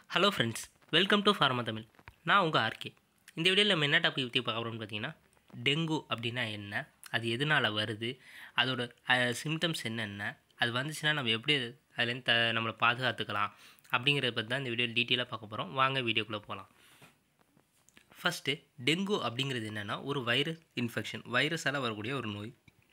hello friends welcome to pharma Tamil நான் உங்கள் RK இந்த வீடியோவில் நம்ம என்ன டாபிக் பற்றி பார்க்க போகிறோம்னு பார்த்தீங்கன்னா டெங்கு அப்படின்னா என்ன அது எதனால் வருது அதோட சிம்டம்ஸ் என்னென்ன அது வந்துச்சுன்னா நம்ம எப்படி அதுலேருந்து த நம்மளை பாதுகாத்துக்கலாம் அப்படிங்கிறத பற்றி தான் இந்த வீடியோ டீட்டெயிலாக பார்க்க போகிறோம் வாங்க வீடியோக்குள்ளே போகலாம் ஃபஸ்ட்டு டெங்கு அப்படிங்கிறது என்னென்னா ஒரு வைரஸ் இன்ஃபெக்ஷன் வைரஸால் வரக்கூடிய ஒரு நோய்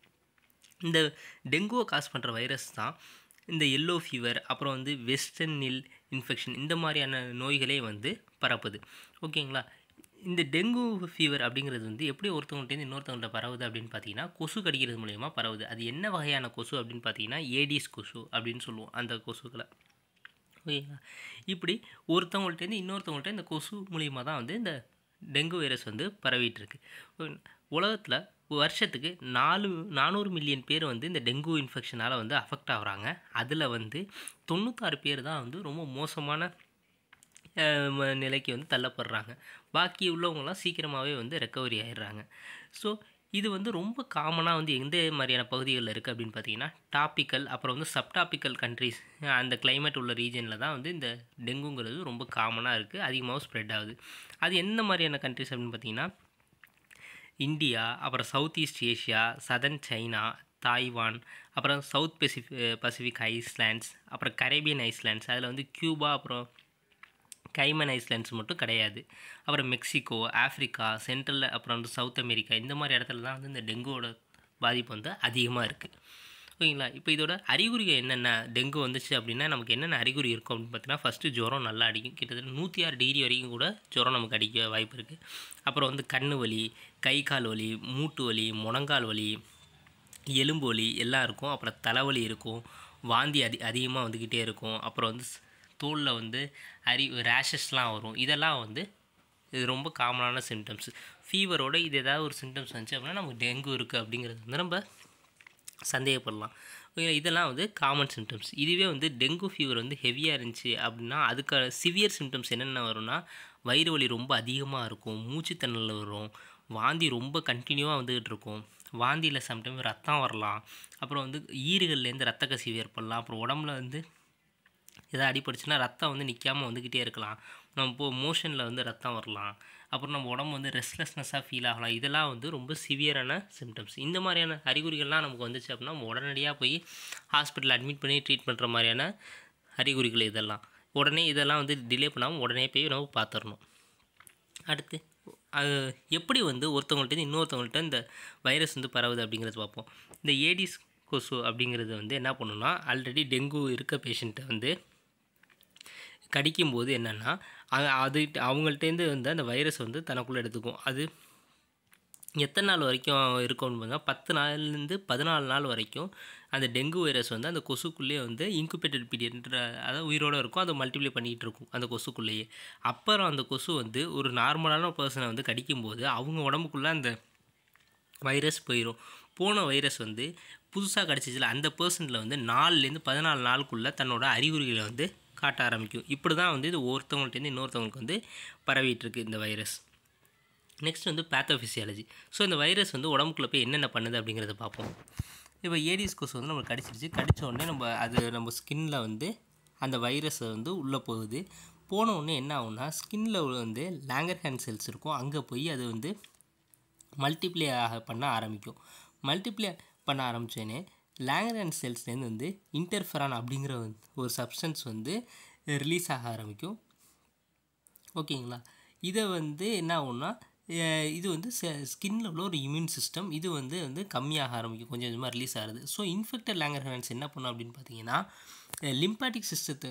இந்த டெங்குவை காஸ் பண்ணுற வைரஸ் தான் இந்த எல்லோ ஃபீவர் அப்புறம் வந்து வெஸ்டர்ன் நில் இன்ஃபெக்ஷன் இந்த மாதிரியான நோய்களே வந்து பரப்புது ஓகேங்களா இந்த டெங்கு ஃபீவர் அப்படிங்கிறது வந்து எப்படி ஒருத்தவங்கள்ட்டேருந்து இன்னொருத்தவங்கள்ட்ட பரவுது அப்படின்னு பார்த்தீங்கன்னா கொசு கடிக்கிறது மூலயமா பரவுது அது என்ன வகையான கொசு அப்படின்னு பார்த்தீங்கன்னா ஏடிஸ் கொசு அப்படின்னு சொல்லுவோம் அந்த கொசுக்களை ஓகேங்களா இப்படி ஒருத்தவங்கள்ட்டேருந்து இன்னொருத்தவங்கள்ட்ட இந்த கொசு மூலியமாக தான் வந்து இந்த டெங்கு வைரஸ் வந்து பரவிட்டு இருக்கு உலகத்தில் வருஷத்துக்கு நாலு நானூறு மில்லியன் பேர் வந்து இந்த டெங்கு இன்ஃபெக்ஷனால் வந்து அஃபெக்ட் ஆகுறாங்க அதில் வந்து தொண்ணூத்தாறு பேர் தான் வந்து ரொம்ப மோசமான அஹ், ம- நிலைக்கு வந்து தள்ளப்படுறாங்க பாக்கி உள்ளவங்கலாம் சீக்கிரமாகவே வந்து ரெக்கவரி ஆயிடுறாங்க ஸோ இது வந்து ரொம்ப காமனாக வந்து எந்த மாதிரியான பகுதிகளில் இருக்குது அப்படின்னு பார்த்தீங்கன்னா டாப்பிக்கல் அப்புறம் வந்து சப்டாப்பிக்கல் கண்ட்ரிஸ் அந்த climate உள்ள ரீஜனில் தான் வந்து இந்த டெங்குங்கிறது ரொம்ப காமனாக இருக்குது அதிகமாகவும் ஸ்ப்ரெட் ஆகுது அது எந்த மாதிரியான கண்ட்ரிஸ் அப்படின்னு பார்த்தீங்கன்னா இந்தியா அப்புறம் south east Asia southern China Taiwan அப்புறம் சவுத் பெசிஃபி பசிபிக் ஐஸ்லாண்ட்ஸ் அப்புறம் கரேபியன் ஐஸ்லாண்ட்ஸ் அதில் வந்து கியூபா அப்புறம் கைமன் ஐஸ்லாண்ட்ஸ் மட்டும் கிடையாது அப்புறம் மெக்சிகோ ஆஃப்ரிக்கா சென்ட்ரல் அப்புறம் வந்து சவுத் அமெரிக்கா இந்த மாதிரி இடத்துல தான் வந்து இந்த டெங்குவோட பாதிப்பு வந்து அதிகமாக இருக்குது ஓகேங்களா இப்போ இதோட அறிகுறிகள் என்னென்ன டெங்கு வந்துச்சு அப்படின்னா நமக்கு என்னென்ன அறிகுறி இருக்கும் அப்படின்னு பார்த்தீங்கன்னா ஃபஸ்ட்டு ஜுரம் நல்லா அடிக்கும் கிட்டத்தட்ட நூற்றி ஆறு டிகிரி வரைக்கும் கூட ஜுரம் நமக்கு அடிக்க வாய்ப்பு இருக்குது அப்புறம் வந்து கண்ணு வலி கை கால் வலி மூட்டு வலி முழங்கால் வலி எலும்பு வலி எல்லாம் இருக்கும் அப்புறம் தலைவலி இருக்கும் வாந்தி அதி அதிகமாக வந்துக்கிட்டே இருக்கும் அப்புறம் வந்து தோலில் வந்து அரி ரேஷஸ்லாம் வரும் இதெல்லாம் வந்து இது ரொம்ப காமனான சிம்டம்ஸ் ஃபீவரோட இது ஏதாவது ஒரு சிம்டம்ஸ் வந்துச்சு அப்படின்னா நமக்கு டெங்கு இருக்குது அப்படிங்கிறது வந்து நம்ம சந்தேகப்படலாம் ஓகே இதெல்லாம் வந்து காமன் சிம்டம்ஸ் இதுவே வந்து டெங்கு ஃபீவர் வந்து ஹெவியாக இருந்துச்சு அப்படின்னா அதுக்கான சிவியர் சிம்டம்ஸ் என்னென்ன வரும்னா வயிறு வலி ரொம்ப அதிகமாக இருக்கும் மூச்சுத்திணறல் வரும் வாந்தி ரொம்ப கண்டினியூவாக வந்துகிட்டு இருக்கும் வாந்தியில் சம்டைம் ரத்தம் வரலாம் அப்புறம் வந்து ஈறுகள்லேருந்து ரத்த கசிவு ஏற்படலாம் அப்புறம் உடம்புல வந்து எதாவது அடிபட்டுச்சுன்னா ரத்தம் வந்து நிற்காமல் வந்துக்கிட்டே இருக்கலாம் நம்ம இப்போ மோஷனில் வந்து ரத்தம் வரலாம் அப்புறம் நம்ம உடம்பு வந்து ரெஸ்ட்லெஸ்னஸாக ஃபீல் ஆகலாம் இதெல்லாம் வந்து ரொம்ப சிவியரான சிம்டம்ஸ் இந்த மாதிரியான அறிகுறிகள்லாம் நமக்கு வந்துச்சு அப்படின்னா நம்ம உடனடியாக போய் ஹாஸ்பிட்டல் அட்மிட் பண்ணி ட்ரீட் பண்ணுற மாதிரியான அறிகுறிகள் இதெல்லாம் உடனே இதெல்லாம் வந்து டிலே பண்ணாமல் உடனே போய் நம்ம பார்த்துடணும் அடுத்து அது எப்படி வந்து ஒருத்தவங்கள்ட்ட இன்னொருத்தவங்கள்ட்ட இந்த வைரஸ் வந்து பரவுது அப்படிங்கிறத பார்ப்போம் இந்த ஏடிஸ் கொசு அப்படிங்கிறது வந்து என்ன பண்ணுன்னா ஆல்ரெடி டெங்கு இருக்க பேஷண்ட்டை வந்து கடிக்கும்போது என்னென்னா அது அவங்கள்ட்டேருந்து வந்து அந்த வைரஸ் வந்து தனக்குள்ளே எடுத்துக்கும் அது எத்தனை நாள் வரைக்கும் இருக்கும்னு பார்த்தா பத்து நாள்லேருந்து பதினாலு நாள் வரைக்கும் அந்த டெங்கு வைரஸ் வந்து அந்த கொசுக்குள்ளேயே வந்து இன்குபேட்டட் பீரியட்ன்ற அதாவது உயிரோடு இருக்கும் அதை மல்டிப்ளை பண்ணிகிட்டு இருக்கும் அந்த கொசுக்குள்ளேயே அப்புறம் அந்த கொசு வந்து ஒரு நார்மலான பர்சனை வந்து கடிக்கும்போது அவங்க உடம்புக்குள்ளே அந்த வைரஸ் போயிடும் போன வைரஸ் வந்து புதுசாக கிடச்சிச்சில அந்த பர்சனில் வந்து நாலுலேருந்து பதினாலு நாளுக்குள்ளே தன்னோட அறிகுறிகளை வந்து காட்ட ஆரம்பிக்கும் இப்படி தான் வந்து இது ஒருத்தவங்கள்ட்டேருந்து இன்னொருத்தவங்களுக்கு வந்து பரவிட்டு இருக்கு இந்த வைரஸ் நெக்ஸ்ட் வந்து பேத்தோஃபிசியாலஜி ஸோ இந்த வைரஸ் வந்து உடம்புக்குள்ளே போய் என்னென்ன பண்ணுது அப்படிங்கிறத பார்ப்போம் இப்போ ஏடிஸ் கொசு வந்து நம்மளுக்கு கடிச்சிருச்சு கடிச்ச உடனே நம்ம அது நம்ம ஸ்கின்னில் வந்து அந்த வைரஸ் வந்து உள்ளே போகுது போன உடனே என்ன ஆகும்னா ஸ்கின்னில் வந்து லேங்கர் ஹேண்ட் செல்ஸ் இருக்கும் அங்கே போய் அது வந்து மல்டிப்ளை ஆக பண்ண ஆரம்பிக்கும் மல்டிப்ளை பண்ண ஆரம்பித்தோடனே லேங்கரன் செல்ஸ்லேருந்து வந்து இன்டர்ஃபெரான் அப்படிங்கிற வந்து ஒரு சப்ஸ்டன்ஸ் வந்து ரிலீஸ் ஆக ஆரம்பிக்கும் ஓகேங்களா இதை வந்து என்ன ஆகும்னா அஹ் இது வந்து ஸ்கின்ல உள்ள ஒரு இம்யூன் சிஸ்டம் இது வந்து வந்து கம்மியாக ஆரம்பிக்கும் கொஞ்சம் கொஞ்சமாக ரிலீஸ் ஆகுது ஸோ இன்ஃபெக்டட் லேங்கர் ஹேண்ட்ஸ் என்ன பண்ணும் அப்படின்னு பார்த்தீங்கன்னா லிம்பாட்டிக் சிஸ்டத்தை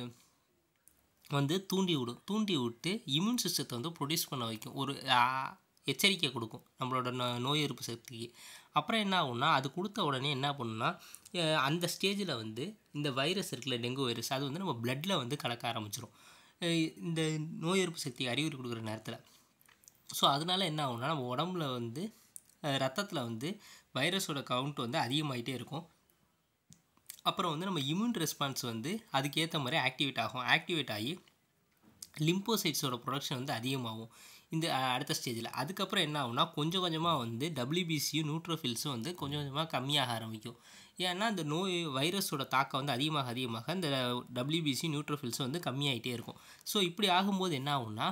வந்து தூண்டி விடும் தூண்டி விட்டு இம்யூன் சிஸ்டத்தை வந்து ப்ரொடியூஸ் பண்ண வைக்கும் ஒரு ஆ, எச்சரிக்கை கொடுக்கும் நம்மளோட நோ- நோய் எதிர்ப்பு சக்திக்கு அப்புறம் என்ன ஆகும்னா அது கொடுத்த உடனே என்ன பண்ணுன்னா அஹ், அந்த ஸ்டேஜில் வந்து இந்த வைரஸ் இருக்குல்ல டெங்கு வைரஸ் அது வந்து நம்ம பிளட்டில் வந்து கலக்க ஆரம்பிச்சிரும் அஹ், இந்த நோய் எதிர்ப்பு சக்தி அறிகுறி கொடுக்குற நேரத்தில் ஸோ அதனால என்ன ஆகும்னா நம்ம உடம்புல வந்து ரத்தத்தில் வந்து வைரஸோட கவுண்ட் வந்து அதிகமாகிட்டே இருக்கும் அப்புறம் வந்து நம்ம இம்யூன் ரெஸ்பான்ஸ் வந்து அதுக்கேற்ற மாதிரி ஆக்டிவேட் ஆகும் ஆக்டிவேட் ஆகி லிம்போசைட்ஸோட ப்ரொடக்ஷன் வந்து அதிகமாகும் இந்த அஹ், அடுத்த ஸ்டேஜில் அதுக்கப்புறம் என்ன ஆகும்னா கொஞ்சம் கொஞ்சமாக வந்து டபிள்யூபிசியும் நியூட்ரோஃபில்ஸும் வந்து கொஞ்சம் கொஞ்சமாக கம்மியாக ஆரம்பிக்கும் ஏன்னா இந்த நோய் வைரஸோட தாக்கம் வந்து அதிகமாக அதிகமாக இந்த டபிள்யூபிசி நியூட்ரோஃபில்ஸ் வந்து கம்மியாயிட்டே இருக்கும் ஸோ இப்படி ஆகும்போது என்ன ஆகும்னா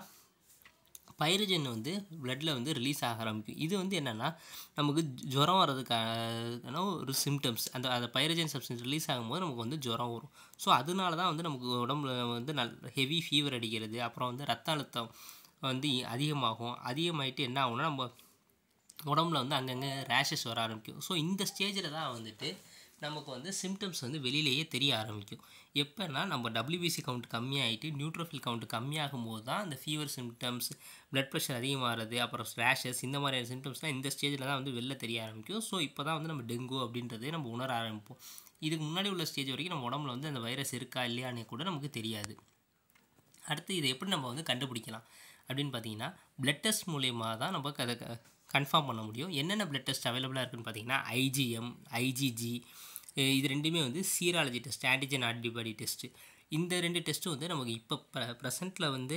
பைரஜன் வந்து பிளட்டில் வந்து ரிலீஸ் ஆக ஆரம்பிக்கும் இது வந்து என்னென்னா நமக்கு ஜுரம் வர்றதுக்கான ஒரு சிம்டம்ஸ் அந்த அந்த பைரஜன் சப்ஸ்டன்ஸ் ரிலீஸ் ஆகும்போது நமக்கு வந்து ஜுரம் வரும் ஸோ அதனால தான் வந்து நமக்கு உடம்புல வந்து நல் ஹெவி ஃபீவர் அடிக்கிறது அப்புறம் வந்து ரத்த அழுத்தம் வந்து அதிகமாகும் அதிகமாயிட்டு என்ன ஆகும்னா நம்ம உடம்புல வந்து அங்கங்கே ரேஷஸ் வர ஆரம்பிக்கும் ஸோ இந்த ஸ்டேஜில் தான் வந்துட்டு நமக்கு வந்து சிம்டம்ஸ் வந்து வெளியிலேயே தெரிய ஆரம்பிக்கும் எப்போனா நம்ம டபிள்யூபிசி கவுண்ட் கம்மியாகிட்டு நியூட்ரோஃபில் கவுண்ட் கம்மியாகும் போது தான் இந்த ஃபீவர் சிம்டம்ஸ் blood ப்ரெஷர் அதிகமாகிறது அப்புறம் ரேஷஸ் இந்த மாதிரியான சிம்டம்ஸ்லாம் இந்த ஸ்டேஜில் தான் வந்து வெளில தெரிய ஆரம்பிக்கும் ஸோ இப்போ தான் வந்து நம்ம டெங்கு அப்படின்றதே நம்ம உணர ஆரம்பிப்போம் இதுக்கு முன்னாடி உள்ள ஸ்டேஜ் வரைக்கும் நம்ம உடம்புல வந்து அந்த வைரஸ் இருக்கா இல்லையான்னு கூட நமக்கு தெரியாது அடுத்து இதை எப்படி நம்ம வந்து கண்டுபிடிக்கலாம் அப்படின்னு பார்த்தீங்கன்னா பிளட் டெஸ்ட் மூலயமா தான் நம்ம அதை கன்ஃபார்ம் பண்ண முடியும் என்னென்ன பிளட் டெஸ்ட் அவைலபிளாக இருக்குன்னு பார்த்தீங்கன்னா ஐஜிஎம் ஐஜிஜி இது ரெண்டுமே வந்து serology test antigen antibody test இந்த ரெண்டு டெஸ்ட்டும் வந்து நமக்கு இப்போ ப்ர ப்ரெசண்ட்டில் வந்து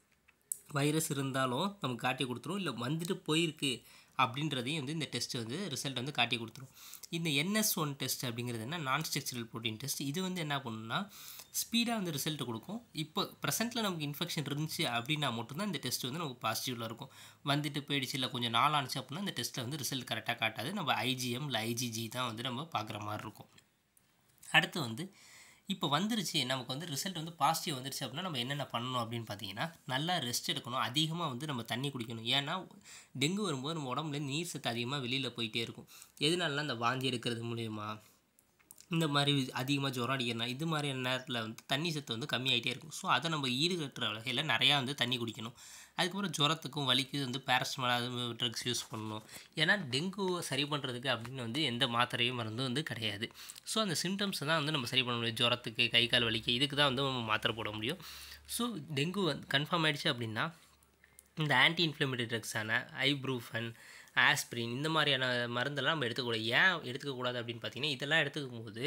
வைரஸ் இருந்தாலும் நமக்கு காட்டி கொடுத்துரும் இல்லை வந்துட்டு போயிருக்கு அப்படின்றதையும் வந்து இந்த டெஸ்ட் வந்து ரிசல்ட் வந்து காட்டி கொடுத்துரும் இந்த என்எஸ் ஒன் டெஸ்ட் அப்படிங்கிறது என்ன நான் ஸ்ட்ரக்சரல் ப்ரோட்டீன் டெஸ்ட் இது வந்து என்ன பண்ணுன்னா ஸ்பீடாக வந்து ரிசல்ட் கொடுக்கும் இப்போ ப்ரெசென்ட்டில் நமக்கு இன்ஃபெக்ஷன் இருந்துச்சு அப்படின்னா மட்டும்தான் இந்த டெஸ்ட் வந்து நமக்கு பாசிட்டிவில் இருக்கும் வந்துட்டு போயிடுச்சு இல்லை கொஞ்சம் நாள் ஆனிச்சு அப்படின்னா இந்த டெஸ்ட்டில் வந்து ரிசல்ட் கரெக்டாக காட்டாது நம்ம ஐஜிஎம் இல்லை ஐஜிஜி தான் வந்து நம்ம பார்க்குற மாதிரி இருக்கும் அடுத்து வந்து இப்போ வந்துருச்சு நமக்கு வந்து ரிசல்ட் வந்து பாசிட்டிவ் வந்துருச்சு அப்படின்னா நம்ம என்னென்ன பண்ணணும் அப்படின்னு பார்த்தீங்கன்னா நல்லா ரெஸ்ட் எடுக்கணும் அதிகமாக வந்து நம்ம தண்ணி குடிக்கணும் ஏன்னா டெங்கு வரும்போது நம்ம உடம்புல நீர் சத்து அதிகமாக வெளியில் போயிட்டே இருக்கும் எதனாலலாம் இந்த வாந்தி எடுக்கிறது மூலயமா இந்த மாதிரி அதிகமாக ஜுரம் அடிக்கிறனா இது மாதிரியான நேரத்தில் வந்து தண்ணி சத்து வந்து கம்மியாயிட்டே இருக்கும் ஸோ அதை நம்ம ஈடுகட்டுற வகையில் நிறையா வந்து தண்ணி குடிக்கணும் அதுக்கப்புறம் ஜுரத்துக்கும் வலிக்கு வந்து பேரஸ்டமால் அது ட்ரக்ஸ் யூஸ் பண்ணணும் ஏன்னா டெங்கு சரி பண்ணுறதுக்கு அப்படின்னு வந்து எந்த மாத்திரையும் மருந்தும் வந்து கிடையாது ஸோ அந்த சிம்டம்ஸை தான் வந்து நம்ம சரி பண்ண முடியும் ஜுரத்துக்கு கை கால் வலிக்கு இதுக்கு தான் வந்து நம்ம மாத்திரை போட முடியும் ஸோ டெங்கு வந்து கன்ஃபார்ம் ஆயிடுச்சு அப்படின்னா இந்த ஆன்டி இன்ஃப்ளமேட்டரி ட்ரக்ஸான ஐப்ரூஃபன் ஆஸ்பிரின் இந்த மாதிரியான மருந்தெல்லாம் நம்ம எடுத்துக்கூடாது ஏன் எடுத்துக்கக்கூடாது அப்படின்னு பார்த்தீங்கன்னா இதெல்லாம் எடுத்துக்கும் போது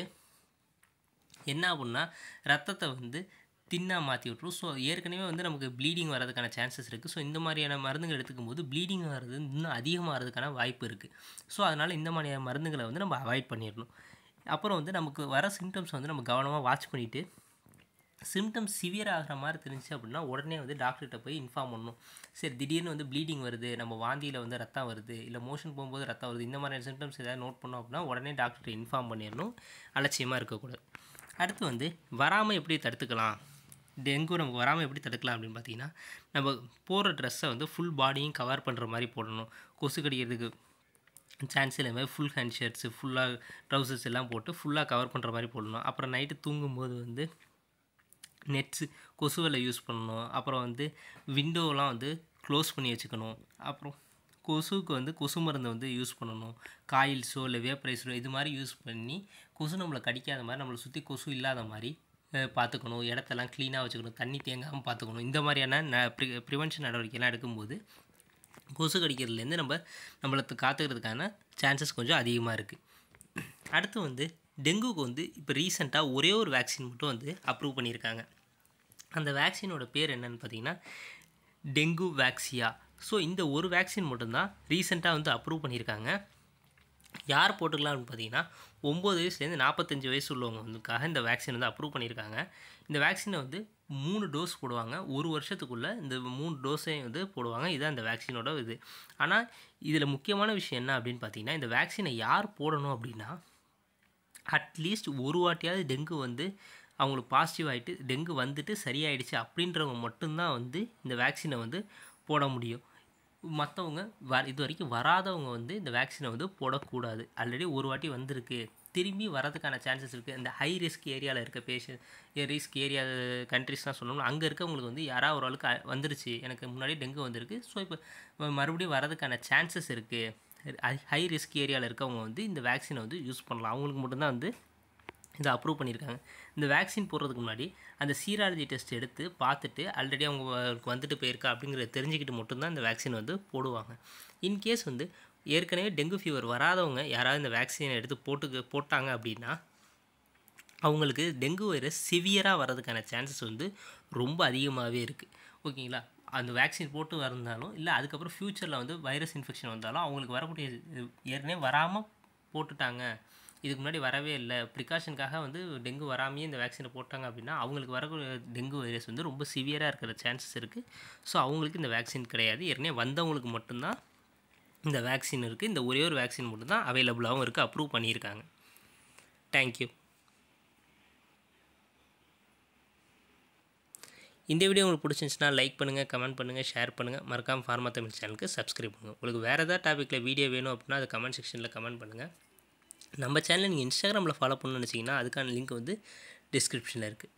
என்ன ஆகும்னா ரத்தத்தை வந்து தின்னாக மாற்றி விட்ரும் ஸோ ஏற்கனவே வந்து நமக்கு ப்ளீடிங் வரதுக்கான சான்சஸ் இருக்குது ஸோ இந்த மாதிரியான மருந்துகள் எடுத்துக்கும் போது ப்ளீடிங் வர்றது இன்னும் அதிகமாகிறதுக்கான வாய்ப்பு இருக்குது ஸோ அதனால் இந்த மாதிரியான மருந்துகளை வந்து நம்ம அவாய்ட் பண்ணிடணும் அப்புறம் வந்து நமக்கு வர சிம்டம்ஸ் வந்து நம்ம கவனமாக வாட்ச் பண்ணிவிட்டு சிம்டம்ஸ் சிவியர் ஆகிற மாதிரி தெரிஞ்சு அப்படின்னா உடனே வந்து டாக்டர்கிட்ட போய் இன்ஃபார்ம் பண்ணணும் சரி திடீர்னு வந்து ப்ளீடிங் வருது நம்ம வாந்தியில் வந்து ரத்தம் வருது இல்லை மோஷன் போகும்போது ரத்தம் வருது இந்த மாதிரியான சிம்டம்ஸ் ஏதாவது நோட் பண்ணோம் அப்படின்னா உடனே டாக்டர்கிட்ட இன்ஃபார்ம் பண்ணிடணும் அலட்சியமாக இருக்கக்கூடாது அடுத்து வந்து வராமல் எப்படி தடுத்துக்கலாம் டெங்கு நமக்கு வராமல் எப்படி தடுக்கலாம் அப்படின்னு பார்த்தீங்கன்னா நம்ம போடுற ட்ரெஸ்ஸை வந்து ஃபுல் பாடியும் கவர் பண்ணுற மாதிரி போடணும் கொசு கடிக்கிறதுக்கு சான்ஸ் இல்லாமல் ஃபுல் ஹேண்ட் ஷர்ட்ஸு ஃபுல்லாக ட்ரௌசர்ஸ் எல்லாம் போட்டு ஃபுல்லாக கவர் பண்ணுற மாதிரி போடணும் அப்புறம் நைட்டு தூங்கும்போது வந்து நெட்ஸு கொசுவலை யூஸ் பண்ணணும் அப்புறம் வந்து விண்டோலாம் வந்து க்ளோஸ் பண்ணி வச்சுக்கணும் அப்புறம் கொசுவுக்கு வந்து கொசு மருந்தை வந்து யூஸ் பண்ணணும் காயில்ஸோ இல்லை வேப்பரைஸோ இது மாதிரி யூஸ் பண்ணி கொசு நம்மளை கடிக்காத மாதிரி நம்மளை சுற்றி கொசு இல்லாத மாதிரி அஹ், பார்த்துக்கணும் இடத்தெல்லாம் க்ளீனாக வச்சுக்கணும் தண்ணி தேங்காமல் பார்த்துக்கணும் இந்த மாதிரியான ந ப்ரி ப்ரிவென்ஷன் நடவடிக்கைலாம் எடுக்கும்போது கொசு கடிக்கிறதுலேருந்து நம்ம நம்மளுக்கு காத்துக்கிறதுக்கான சான்சஸ் கொஞ்சம் அதிகமாக இருக்குது அடுத்து வந்து டெங்குக்கு வந்து இப்போ ரீசெண்டாக ஒரே ஒரு வேக்சின் மட்டும் வந்து அப்ரூவ் பண்ணியிருக்காங்க அந்த வேக்சினோட பேர் என்னன்னு பார்த்தீங்கன்னா டெங்கு வேக்சியா ஸோ இந்த ஒரு வேக்சின் மட்டும்தான் ரீசெண்டாக வந்து அப்ரூவ் பண்ணியிருக்காங்க யார் போட்டுக்கலாம்னு பார்த்தீங்கன்னா ஒம்பது வயசுலேருந்து நாற்பத்தஞ்சு வயசு உள்ளவங்க வந்துக்காக இந்த வேக்சின் வந்து அப்ரூவ் பண்ணியிருக்காங்க இந்த வேக்சினை வந்து மூணு டோஸ் போடுவாங்க ஒரு வருஷத்துக்குள்ளே இந்த மூணு டோஸையும் வந்து போடுவாங்க இதுதான் இந்த வேக்சினோட இது ஆனால் இதில் முக்கியமான விஷயம் என்ன அப்படின்னு பார்த்தீங்கன்னா இந்த வேக்சினை யார் போடணும் அப்படின்னா அட்லீஸ்ட் ஒரு வாட்டியாவது டெங்கு வந்து அவங்களுக்கு பாசிட்டிவ் ஆகிட்டு டெங்கு வந்துட்டு சரியாயிடுச்சு அப்படின்றவங்க மட்டும்தான் வந்து இந்த வேக்சினை வந்து போட முடியும் மற்றவங்க வ இது வரைக்கும் வராதவங்க வந்து இந்த வேக்சினை வந்து போடக்கூடாது ஆல்ரெடி ஒரு வாட்டி வந்திருக்கு திரும்பி வரதுக்கான சான்சஸ் இருக்குது இந்த ஹை ரிஸ்க் ஏரியாவில் இருக்க பேஷண்ட் ரிஸ்க் ஏரியா கண்ட்ரிஸ்லாம் சொன்னோம்னா அங்கே இருக்கவங்களுக்கு வந்து யாராவது ஒரு ஆளுக்கு அ- வந்துருச்சு எனக்கு முன்னாடி டெங்கு வந்திருக்கு ஸோ இப்போ மறுபடியும் வரதுக்கான சான்சஸ் இருக்குது ஹை ரிஸ்க் ஏரியாவில் இருக்கவங்க வந்து இந்த வேக்சினை வந்து யூஸ் பண்ணலாம் அவங்களுக்கு மட்டும்தான் வந்து இதை அப்ரூவ் பண்ணியிருக்காங்க இந்த வேக்சின் போடுறதுக்கு முன்னாடி அந்த சீராலஜி டெஸ்ட் எடுத்து பார்த்துட்டு ஆல்ரெடி அவங்களுக்கு வந்துட்டு போயிருக்கா அப்படிங்கிறத தெரிஞ்சுக்கிட்டு மட்டும்தான் இந்த வேக்சின் வந்து போடுவாங்க இன்கேஸ் வந்து ஏற்கனவே டெங்கு ஃபீவர் வராதவங்க யாராவது இந்த வேக்சினை எடுத்து போட்டு போட்டாங்க அப்படின்னா அவங்களுக்கு டெங்கு வைரஸ் சிவியராக வர்றதுக்கான சான்சஸ் வந்து ரொம்ப அதிகமாகவே இருக்குது ஓகேங்களா அந்த வேக்சின் போட்டு வந்தாலும் இல்லை அதுக்கப்புறம் ஃப்யூச்சரில் வந்து வைரஸ் இன்ஃபெக்ஷன் வந்தாலும் அவங்களுக்கு வரக்கூடிய இது- ஏற்கனவே வராமல் போட்டுட்டாங்க இதுக்கு முன்னாடி வரவே இல்லை ப்ரிகாஷனுக்காக வந்து டெங்கு வராமையே இந்த வேக்சினை போட்டாங்க அப்படின்னா அவங்களுக்கு வரக்கூடிய டெங்கு வைரஸ் வந்து ரொம்ப சிவியராக இருக்கிற சான்சஸ் இருக்குது ஸோ அவங்களுக்கு இந்த வேக்சின் கிடையாது ஏற்கனவே வந்தவங்களுக்கு மட்டும்தான் இந்த வேக்சின் இருக்குது இந்த ஒரே ஒரு வேக்சின் மட்டும்தான் அவைலபிளாகவும் இருக்குது அப்ரூவ் பண்ணியிருக்காங்க தேங்க்யூ இந்த வீடியோ உங்களுக்கு பிடிச்சிருந்துச்சுன்னா லைக் பண்ணுங்கள் கமெண்ட் பண்ணுங்கள் ஷேர் பண்ணுங்கள் மறக்காம ஃபார்மா தமிழ் சேனலுக்கு சப்ஸ்கிரைப் பண்ணுங்கள் உங்களுக்கு வேறு ஏதாவது டாப்பிக்கில் வீடியோ வேணும் அப்படின்னா அது கமெண்ட் செக்ஷனில் கமெண்ட் பண்ணுங்கள் நம்ம சேனலை நீங்கள் இன்ஸ்டாகிராமில் ஃபாலோ பண்ணணும்னு நினச்சிங்கன்னா அதுக்கான லிங்க் வந்து டிஸ்கிரிப்ஷனில் இருக்குது